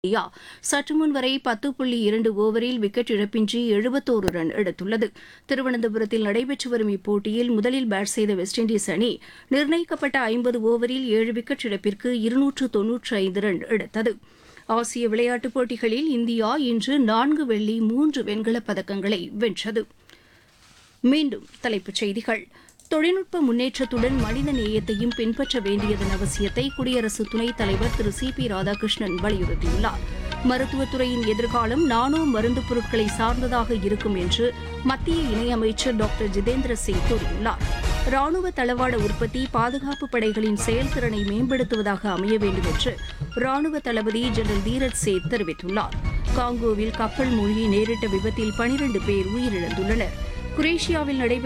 India சற்று முன் வரை பத்து புள்ளி இரண்டு ஓவரில் விக்கெட் இழப்பின்றி எழுபத்தோரு ரன் எடுத்துள்ளது திருவனந்தபுரத்தில் நடைபெற்று வரும் இப்போட்டியில் முதலில் பேட் செய்த வெஸ்ட் இண்டீஸ் அணி நிர்ணயிக்கப்பட்ட ஐம்பது ஓவரில் ஏழு விக்கெட் இழப்பிற்கு இருநூற்று தொன்னூற்று ஐந்து ரன் எடுத்தது ஆசிய விளையாட்டுப் போட்டிகளில் இந்தியா இன்று நான்கு வெள்ளி மூன்று வெண்கலப் பதக்கங்களை வென்றது மீண்டும் தலைப்புச் செய்திகள் தொழில்நுட்ப முன்னேற்றத்துடன் மனித நேயத்தையும் பின்பற்ற வேண்டியதன் அவசியத்தை குடியரசு துணைத் தலைவர் திரு சி பி ராதாகிருஷ்ணன் வலியுறுத்தியுள்ளார் மருத்துவத்துறையின் எதிர்காலம் நானோ மருந்து பொருட்களை சார்ந்ததாக இருக்கும் என்று மத்திய இணையமைச்சர் டாக்டர் ஜிதேந்திர சிங் கூறியுள்ளார் ராணுவ தளவாட உற்பத்தி பாதுகாப்பு படைகளின் செயல்திறனை மேம்படுத்துவதாக அமைய வேண்டும் என்று ராணுவ தளபதி ஜெனரல் தீரஜ் சேத் தெரிவித்துள்ளார் காங்கோவில் கப்பல் மூழ்கி நேரிட்ட விபத்தில் பனிரண்டு பேர் உயிரிழந்துள்ளனர் குரேஷியாவில் நடைபெற்ற